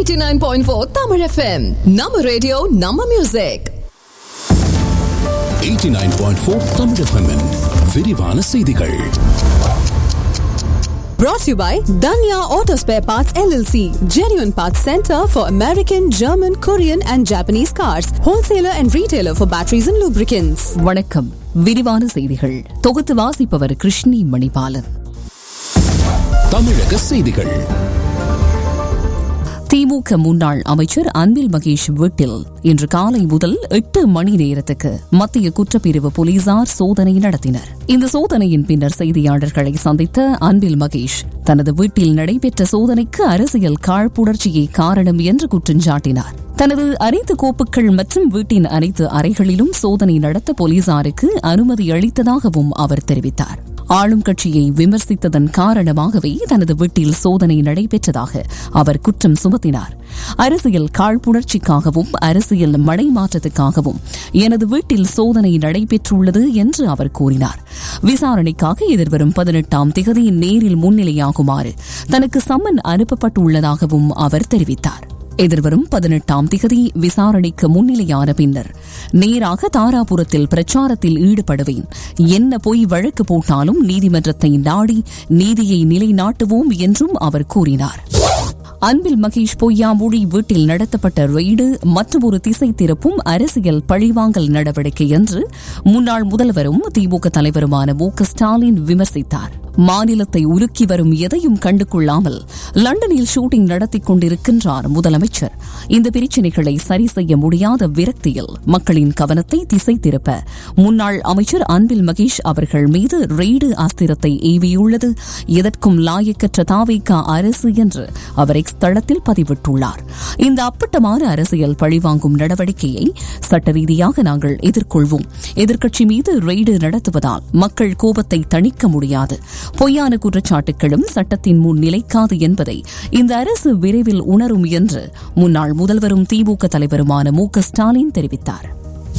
89.4 Tamil FM. நம்ம radio நம்ம music 89.4 Tamil FM -இன் விரிவான செய்திகள் brought to you by Danya Auto Spare Parts LLC, genuine parts center for American, German, Korean and Japanese cars, wholesaler and retailer for batteries and lubricants. வணக்கம் விரிவான செய்திகள் தொகுத்து வாசிப்பவர் கிருஷ்ணி மணிபாலன் தமிழக செய்திகள் திமுக முன்னாள் அமைச்சர் அன்பில் மகேஷ் வீட்டில் இன்று காலை முதல் எட்டு மணி நேரத்துக்கு மத்திய குற்றப்பிரிவு போலீசார் சோதனை நடத்தினர் இந்த சோதனையின் பின்னர் செய்தியாளர்களை சந்தித்த அன்பில் மகேஷ் தனது வீட்டில் நடைபெற்ற சோதனைக்கு அரசியல் காழ்ப்புணர்ச்சியே காரணம் என்று குற்றஞ்சாட்டினார் தனது அனைத்து கோப்புகள் மற்றும் வீட்டின் அனைத்து அறைகளிலும் சோதனை நடத்த போலீசாருக்கு அனுமதி அளித்ததாகவும் அவர் தெரிவித்தார் ஆளும் கட்சியை விமர்சித்ததன் காரணமாகவே தனது வீட்டில் சோதனை நடைபெற்றதாக அவர் குற்றம் சுமத்தினார் அரசியல் காழ்ப்புணர்ச்சிக்காகவும் அரசியல் மடைமாற்றத்துக்காகவும் எனது வீட்டில் சோதனை நடைபெற்றுள்ளது என்று அவர் கூறினார் விசாரணைக்காக எதிர்வரும் பதினெட்டாம் திகதி நேரில் முன்னிலையாகுமாறு தனக்கு சம்மன் அனுப்பப்பட்டுள்ளதாகவும் அவர் தெரிவித்தார் எதிர்வரும் பதினெட்டாம் திகதி விசாரணைக்கு முன்னிலையான பின்னர் நேராக தாராபுரத்தில் பிரச்சாரத்தில் ஈடுபடுவேன் என்ன பொய் வழக்கு போட்டாலும் நீதிமன்றத்தை நாடி நீதியை நிலைநாட்டுவோம் என்றும் அவர் கூறினார் அன்பில் மகேஷ் பொய்யாமொழி வீட்டில் நடத்தப்பட்ட ரெய்டு மற்றொரு திசை திருப்பும் அரசியல் பழிவாங்கல் நடவடிக்கை என்று முன்னாள் முதல்வரும் திமுக தலைவருமான மு க ஸ்டாலின் விமர்சித்தார் மாநிலத்தை உலுக்கி வரும் எதையும் கண்டு கொள்ளாமல் லண்டனில் ஷூட்டிங் நடத்திக் கொண்டிருக்கின்றார் முதலமைச்சர் இந்த பிரச்சினைகளை சரி செய்ய முடியாத விரக்தியில் மக்களின் கவனத்தை திசை திருப்ப முன்னாள் அமைச்சர் அன்பில் மகேஷ் அவர்கள் மீது ரெய்டு அஸ்திரத்தை ஏவியுள்ளது எதற்கும் லாயக்கற்ற தாவேக்கா அரசு என்று அவர் எக்ஸ் தளத்தில் பதிவிட்டுள்ளார் இந்த அப்பட்டமான அரசியல் பழிவாங்கும் நடவடிக்கையை சட்ட ரீதியாக நாங்கள் எதிர்கொள்வோம் எதிர்க்கட்சி மீது ரெய்டு நடத்துவதால் மக்கள் கோபத்தை தணிக்க முடியாது பொய்யான குற்றச்சாட்டுகளும் சட்டத்தின் முன் நிலைக்காது என்பதை இந்த அரசு விரைவில் உணரும் என்று முன்னாள் முதல்வரும் திமுக தலைவருமான மு க ஸ்டாலின் தெரிவித்தார்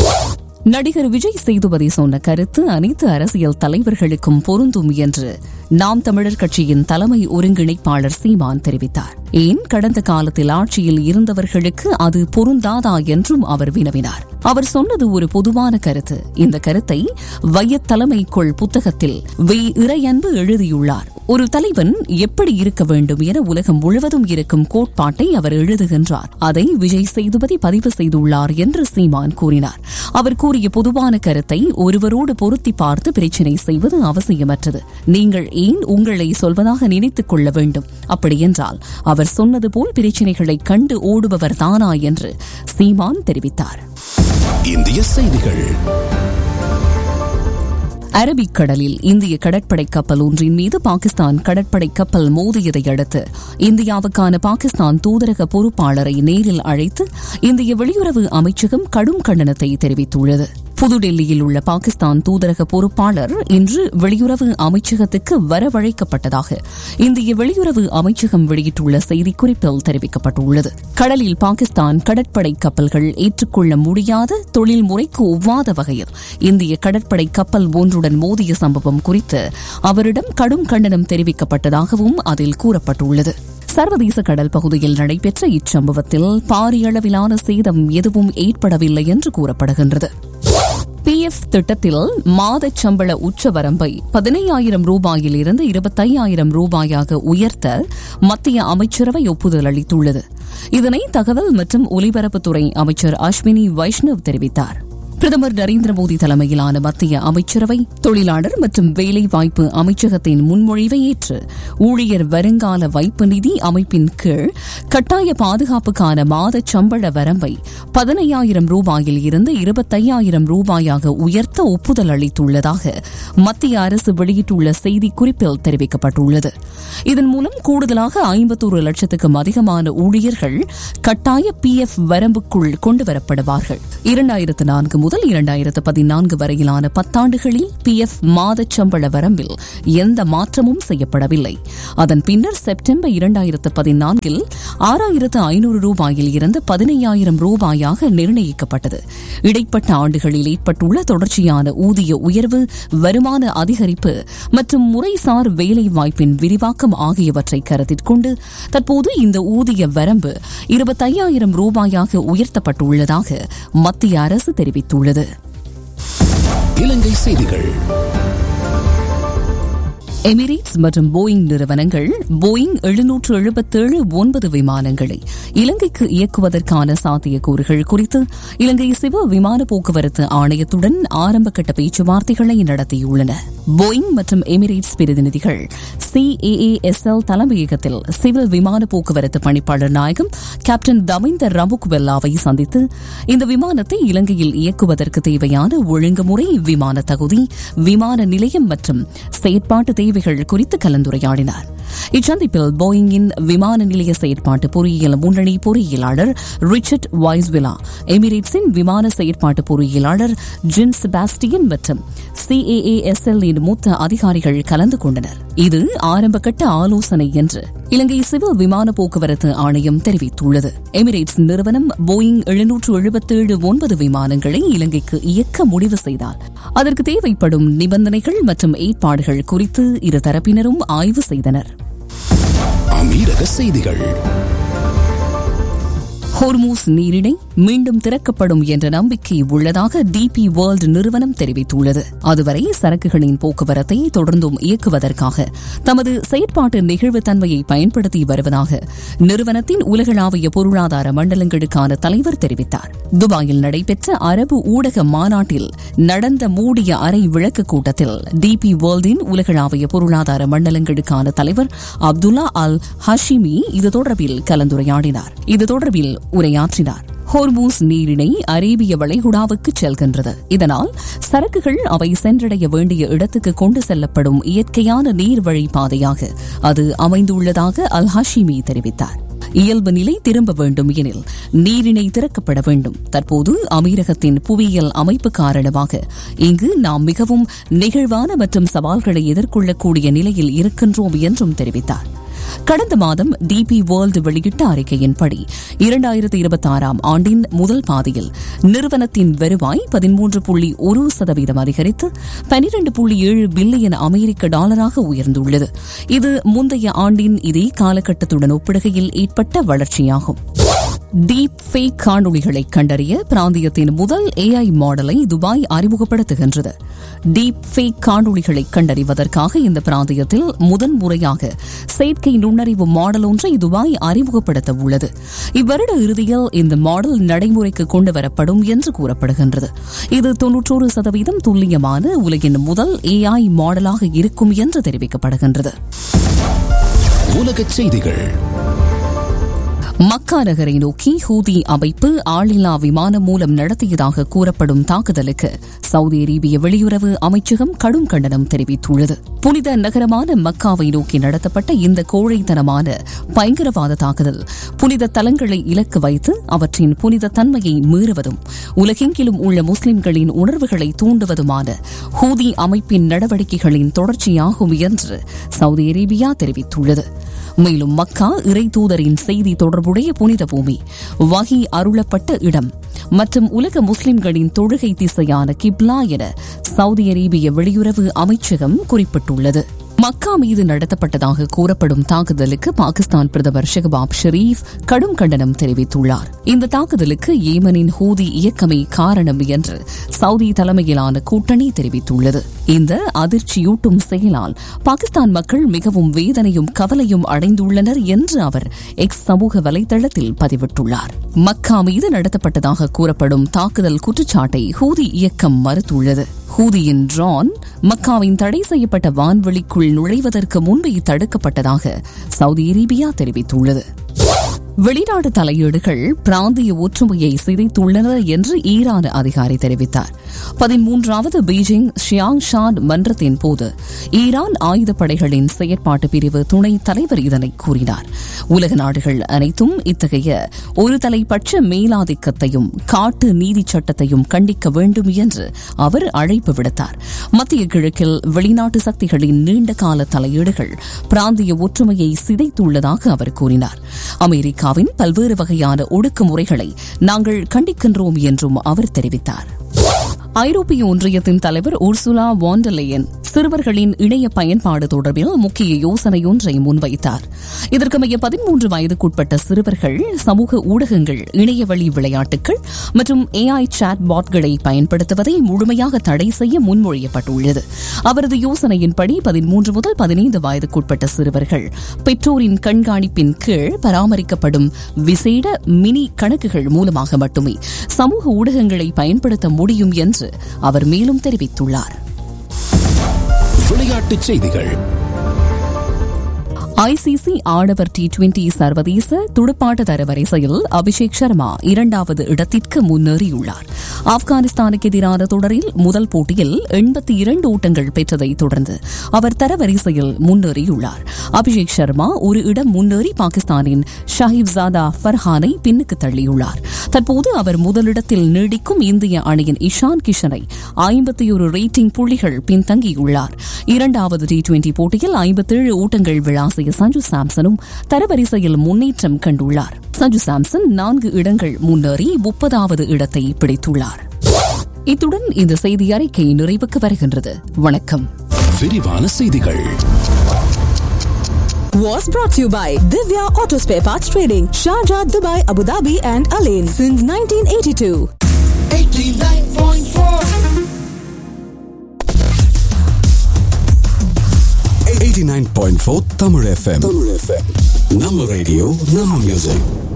நடிகர் விஜய் சேதுபதி சொன்ன கருத்து அனைத்து அரசியல் தலைவர்களுக்கும் பொருந்தும் என்று நாம் தமிழர் கட்சியின் தலைமை ஒருங்கிணைப்பாளர் சீமான் தெரிவித்தார் ஏன் கடந்த காலத்தில் ஆட்சியில் இருந்தவர்களுக்கு அது பொருந்தாதா என்றும் அவர் வினவினார் அவர் சொன்னது ஒரு பொதுவான கருத்து இந்த கருத்தை வையத் தலைமைக்குள் புத்தகத்தில் வே இறையன்பு எழுதியுள்ளார் ஒரு தலைவன் எப்படி இருக்க வேண்டும் என உலகம் முழுவதும் இருக்கும் கோட்பாட்டை அவர் எழுதுகின்றார் அதை விஜய் சேதுபதி பதிவு செய்துள்ளார் என்று சீமான் கூறினார் அவர் கூறிய பொதுவான கருத்தை ஒருவரோடு பொருத்தி பார்த்து பிரச்சினை செய்வது அவசியமற்றது நீங்கள் ஏன் உங்களை சொல்வதாக நினைத்துக் கொள்ள வேண்டும் அப்படியென்றால் அவர் சொன்னது போல் பிரச்சினைகளை கண்டு ஓடுபவர் தானா என்று சீமான் தெரிவித்தார் இந்திய செய்திகள் அரபிக்கடலில் இந்திய கடற்படை கப்பல் ஒன்றின் மீது பாகிஸ்தான் கடற்படை கப்பல் மோதியதை அடுத்து இந்தியாவுக்கான பாகிஸ்தான் தூதரக பொறுப்பாளரை நேரில் அழைத்து இந்திய வெளியுறவு அமைச்சகம் கடும் கண்டனத்தை தெரிவித்துள்ளது புதுடெல்லியில் உள்ள பாகிஸ்தான் தூதரக பொறுப்பாளர் இன்று வெளியுறவு அமைச்சகத்துக்கு வரவழைக்கப்பட்டதாக இந்திய வெளியுறவு அமைச்சகம் வெளியிட்டுள்ள செய்திக்குறிப்பில் தெரிவிக்கப்பட்டுள்ளது கடலில் பாகிஸ்தான் கடற்படை கப்பல்கள் ஏற்றுக்கொள்ள முடியாத தொழில்முறைக்கு ஒவ்வாத வகையில் இந்திய கடற்படை கப்பல் ஒன்றுடன் மோதிய சம்பவம் குறித்து அவரிடம் கடும் கண்டனம் தெரிவிக்கப்பட்டதாகவும் அதில் கூறப்பட்டுள்ளது சர்வதேச கடல் பகுதியில் நடைபெற்ற இச்சம்பவத்தில் பாரியளவிலான சேதம் எதுவும் ஏற்படவில்லை என்று கூறப்படுகின்றது பிஎஃப் திட்டத்தில் மாத சம்பள உச்சவரம்பை பதினையாயிரம் ரூபாயில் இருந்து இருபத்தையாயிரம் ரூபாயாக உயர்த்த மத்திய அமைச்சரவை ஒப்புதல் அளித்துள்ளது இதனை தகவல் மற்றும் ஒலிபரப்புத்துறை அமைச்சர் அஸ்வினி வைஷ்ணவ் தெரிவித்தார் பிரதமர் நரேந்திர மோடி தலைமையிலான மத்திய அமைச்சரவை தொழிலாளர் மற்றும் வேலைவாய்ப்பு அமைச்சகத்தின் முன்மொழிவை ஏற்று ஊழியர் வருங்கால வைப்பு நிதி அமைப்பின் கீழ் கட்டாய பாதுகாப்புக்கான மாத சம்பள வரம்பை பதினையாயிரம் ரூபாயில் இருந்து இருபத்தையாயிரம் ரூபாயாக உயர்த்த ஒப்புதல் அளித்துள்ளதாக மத்திய அரசு வெளியிட்டுள்ள செய்திக்குறிப்பில் தெரிவிக்கப்பட்டுள்ளது இதன் மூலம் கூடுதலாக ஐம்பத்தோரு லட்சத்துக்கும் அதிகமான ஊழியர்கள் கட்டாய பி எஃப் வரம்புக்குள் கொண்டுவரப்படுவார்கள் இரண்டாயிரத்து நான்கு முதல் இரண்டாயிரத்து பதினான்கு வரையிலான பத்தாண்டுகளில் பி எஃப் மாதச் சம்பள வரம்பில் எந்த மாற்றமும் செய்யப்படவில்லை அதன் பின்னர் செப்டம்பர் இரண்டாயிரத்து பதினான்கில் ஆறாயிரத்து ஐநூறு ரூபாயில் இருந்து பதினையாயிரம் ரூபாயாக நிர்ணயிக்கப்பட்டது இடைப்பட்ட ஆண்டுகளில் ஏற்பட்டுள்ள தொடர்ச்சியான ஊதிய உயர்வு வருமான அதிகரிப்பு மற்றும் முறைசார் வேலை வாய்ப்பின் விரிவாக்கம் ஆகியவற்றை கருத்தில் கொண்டு தற்போது இந்த ஊதிய வரம்பு இருபத்தையாயிரம் ரூபாயாக உயர்த்தப்பட்டுள்ளதாக மத்திய அரசு தெரிவித்துள்ளது இலங்கை செய்திகள் எமிரேட்ஸ் மற்றும் போயிங் நிறுவனங்கள் போயிங் எழுநூற்று எழுபத்தேழு ஒன்பது விமானங்களை இலங்கைக்கு இயக்குவதற்கான சாத்தியக்கூறுகள் குறித்து இலங்கை சிவ விமான போக்குவரத்து ஆணையத்துடன் ஆரம்பகட்ட பேச்சுவார்த்தைகளை நடத்தியுள்ளன போயிங் மற்றும் எமிரேட்ஸ் பிரதிநிதிகள் சிஏஏஎஸ்எல் தலைமையகத்தில் சிவில் விமான போக்குவரத்து பணிப்பாளர் நாயகம் கேப்டன் தவிந்தர் ரமுக்வெல்லாவை சந்தித்து இந்த விமானத்தை இலங்கையில் இயக்குவதற்கு தேவையான ஒழுங்குமுறை விமான தகுதி விமான நிலையம் மற்றும் செயற்பாட்டு தேவைகள் குறித்து கலந்துரையாடினார் இச்சந்திப்பில் போயிங்கின் விமான நிலைய செயற்பாட்டு பொறியியல் முன்னணி பொறியியலாளர் ரிச்சர்ட் வாய்ஸ்விலா எமிரேட்ஸின் விமான செயற்பாட்டு பொறியியலாளர் ஜின் செபாஸ்டியன் மற்றும் சிஏஏஎஸ்எல் இன் மூத்த அதிகாரிகள் கலந்து கொண்டனர் இது ஆரம்பகட்ட ஆலோசனை என்று இலங்கை சிவில் விமான போக்குவரத்து ஆணையம் தெரிவித்துள்ளது எமிரேட்ஸ் நிறுவனம் போயிங் எழுநூற்று எழுபத்தேழு ஒன்பது விமானங்களை இலங்கைக்கு இயக்க முடிவு செய்தால் அதற்கு தேவைப்படும் நிபந்தனைகள் மற்றும் ஏற்பாடுகள் குறித்து இரு தரப்பினரும் ஆய்வு செய்தனர் அமீரக செய்திகள் ஹோர்மூஸ் நீரிணை மீண்டும் திறக்கப்படும் என்ற நம்பிக்கை உள்ளதாக டிபி வேர்ல்டு நிறுவனம் தெரிவித்துள்ளது அதுவரை சரக்குகளின் போக்குவரத்தை தொடர்ந்தும் இயக்குவதற்காக தமது செயற்பாட்டு நெகிழ்வுத்தன்மையை பயன்படுத்தி வருவதாக நிறுவனத்தின் உலகளாவிய பொருளாதார மண்டலங்களுக்கான தலைவர் தெரிவித்தார் துபாயில் நடைபெற்ற அரபு ஊடக மாநாட்டில் நடந்த மூடிய அறை விளக்கு கூட்டத்தில் டிபி வேர்ல்டின் உலகளாவிய பொருளாதார மண்டலங்களுக்கான தலைவர் அப்துல்லா அல் ஹஷிமி இது தொடர்பில் கலந்துரையாடினார் இது தொடர்பில் உரையாற்றினார் ஹோர்மூஸ் நீரிணை அரேபிய வளைகுடாவுக்கு செல்கின்றது இதனால் சரக்குகள் அவை சென்றடைய வேண்டிய இடத்துக்கு கொண்டு செல்லப்படும் இயற்கையான நீர்வழி பாதையாக அது அமைந்துள்ளதாக அல் ஹஷிமி தெரிவித்தார் இயல்பு நிலை திரும்ப வேண்டும் எனில் நீரிணை திறக்கப்பட வேண்டும் தற்போது அமீரகத்தின் புவியியல் அமைப்பு காரணமாக இங்கு நாம் மிகவும் நெகிழ்வான மற்றும் சவால்களை எதிர்கொள்ளக்கூடிய நிலையில் இருக்கின்றோம் என்றும் தெரிவித்தார் கடந்த மாதம் டிபி வேர்ல்டு வெளியிட்ட அறிக்கையின்படி இரண்டாயிரத்தி இருபத்தி ஆறாம் ஆண்டின் முதல் பாதியில் நிறுவனத்தின் வருவாய் பதிமூன்று புள்ளி ஒரு சதவீதம் அதிகரித்து பனிரண்டு புள்ளி ஏழு பில்லியன் அமெரிக்க டாலராக உயர்ந்துள்ளது இது முந்தைய ஆண்டின் இதே காலகட்டத்துடன் ஒப்பிடுகையில் ஏற்பட்ட வளர்ச்சியாகும் டீப் ஃபேக் காணொளிகளை கண்டறிய பிராந்தியத்தின் முதல் ஏஐ மாடலை துபாய் அறிமுகப்படுத்துகின்றது டீப் ஃபேக் காணொளிகளை கண்டறிவதற்காக இந்த பிராந்தியத்தில் முதன்முறையாக செயற்கை நுண்ணறிவு மாடல் ஒன்றை துபாய் அறிமுகப்படுத்த உள்ளது இவ்வருட இறுதியில் இந்த மாடல் நடைமுறைக்கு கொண்டு வரப்படும் என்று கூறப்படுகின்றது இது தொன்னூற்றோரு சதவீதம் துல்லியமான உலகின் முதல் ஏஐ மாடலாக இருக்கும் என்று தெரிவிக்கப்படுகின்றது உலகச் செய்திகள் மக்கா நகரை நோக்கி ஹூதி அமைப்பு ஆளில்லா விமானம் மூலம் நடத்தியதாக கூறப்படும் தாக்குதலுக்கு சவுதி அரேபிய வெளியுறவு அமைச்சகம் கடும் கண்டனம் தெரிவித்துள்ளது புனித நகரமான மக்காவை நோக்கி நடத்தப்பட்ட இந்த கோழைத்தனமான பயங்கரவாத தாக்குதல் புனித தலங்களை இலக்கு வைத்து அவற்றின் புனித தன்மையை மீறுவதும் உலகெங்கிலும் உள்ள முஸ்லிம்களின் உணர்வுகளை தூண்டுவதுமான ஹூதி அமைப்பின் நடவடிக்கைகளின் தொடர்ச்சியாகும் என்று சவுதி அரேபியா தெரிவித்துள்ளது மேலும் மக்கா இறை தூதரின் செய்தி தொடர்புடைய புனித பூமி வகி அருளப்பட்ட இடம் மற்றும் உலக முஸ்லிம்களின் தொழுகை திசையான கிப்லா என சவுதி அரேபிய வெளியுறவு அமைச்சகம் குறிப்பிட்டுள்ளது மக்கா மீது நடத்தப்பட்டதாக கூறப்படும் தாக்குதலுக்கு பாகிஸ்தான் பிரதமர் ஷெஹபாப் ஷெரீப் கடும் கண்டனம் தெரிவித்துள்ளார் இந்த தாக்குதலுக்கு ஏமனின் ஹூதி இயக்கமே காரணம் என்று சவுதி தலைமையிலான கூட்டணி தெரிவித்துள்ளது இந்த அதிர்ச்சியூட்டும் செயலால் பாகிஸ்தான் மக்கள் மிகவும் வேதனையும் கவலையும் அடைந்துள்ளனர் என்று அவர் எக்ஸ் சமூக வலைதளத்தில் பதிவிட்டுள்ளார் மக்கா மீது நடத்தப்பட்டதாக கூறப்படும் தாக்குதல் குற்றச்சாட்டை ஹூதி இயக்கம் மறுத்துள்ளது ஹூதியின் ட்ரான் மக்காவின் தடை செய்யப்பட்ட வான்வெளிக்குள் நுழைவதற்கு முன்பே தடுக்கப்பட்டதாக சவுதி அரேபியா தெரிவித்துள்ளது வெளிநாட்டு தலையீடுகள் பிராந்திய ஒற்றுமையை சிதைத்துள்ளன என்று ஈரான் அதிகாரி தெரிவித்தார் பதிமூன்றாவது பீஜிங் ஷியாங் ஷான் மன்றத்தின் போது ஈரான் ஆயுதப்படைகளின் செயற்பாட்டு பிரிவு துணைத் தலைவர் இதனை கூறினார் உலக நாடுகள் அனைத்தும் இத்தகைய ஒரு தலைப்பட்ச மேலாதிக்கத்தையும் காட்டு நீதி சட்டத்தையும் கண்டிக்க வேண்டும் என்று அவர் அழைப்பு விடுத்தார் மத்திய கிழக்கில் வெளிநாட்டு சக்திகளின் நீண்டகால தலையீடுகள் பிராந்திய ஒற்றுமையை சிதைத்துள்ளதாக அவர் கூறினார் அமெரிக்காவின் பல்வேறு வகையான ஒடுக்குமுறைகளை நாங்கள் கண்டிக்கின்றோம் என்றும் அவர் தெரிவித்தார் ஐரோப்பிய ஒன்றியத்தின் தலைவர் உர்சுலா வாண்டலேயன் சிறுவர்களின் இணைய பயன்பாடு தொடர்பில் முக்கிய யோசனை ஒன்றை முன்வைத்தார் இதற்கமைய பதிமூன்று வயதுக்குட்பட்ட சிறுவர்கள் சமூக ஊடகங்கள் இணையவழி விளையாட்டுகள் மற்றும் ஏஐ சாட் பாட்களை பயன்படுத்துவதை முழுமையாக தடை செய்ய முன்மொழியப்பட்டுள்ளது அவரது யோசனையின்படி பதிமூன்று முதல் பதினைந்து வயதுக்குட்பட்ட சிறுவர்கள் பெற்றோரின் கண்காணிப்பின் கீழ் பராமரிக்கப்படும் விசேட மினி கணக்குகள் மூலமாக மட்டுமே சமூக ஊடகங்களை பயன்படுத்த முடியும் என்று அவர் மேலும் தெரிவித்துள்ளார் விளையாட்டுச் செய்திகள் ஐசிசி ஆடவர் டி டுவெண்டி சர்வதேச துடுப்பாட்ட தரவரிசையில் அபிஷேக் சர்மா இரண்டாவது இடத்திற்கு முன்னேறியுள்ளார் ஆப்கானிஸ்தானுக்கு எதிரான தொடரில் முதல் போட்டியில் எண்பத்தி இரண்டு ஓட்டங்கள் பெற்றதை தொடர்ந்து அவர் தரவரிசையில் முன்னேறியுள்ளார் அபிஷேக் சர்மா ஒரு இடம் முன்னேறி பாகிஸ்தானின் ஷஹீப் ஜாதா ஃபர்ஹானை பின்னுக்கு தள்ளியுள்ளார் தற்போது அவர் முதலிடத்தில் நீடிக்கும் இந்திய அணியின் இஷான் கிஷனை ஐம்பத்தி ஒரு ரேட்டிங் புள்ளிகள் பின்தங்கியுள்ளார் இரண்டாவது டி டுவெண்டி போட்டியில் ஐம்பத்தேழு ஓட்டங்கள் விளாசிய சஞ்சு சாம்சனும் தரவரிசையில் முன்னேற்றம் கண்டுள்ளார் சஞ்சு சாம்சன் நான்கு இடங்கள் முன்னேறி முப்பதாவது இடத்தை பிடித்துள்ளார் இத்துடன் இந்த செய்தி அறிக்கை நிறைவுக்கு வருகின்றது வணக்கம் விரிவான செய்திகள் Was brought to you by Divya Auto Spare Parts Trading, Sharjah, Dubai, Abu Dhabi, and Alain since 1982. 89.4 Tamil FM. Tamil FM. நம்ம ரேடியோ நம்ம மியூசிக்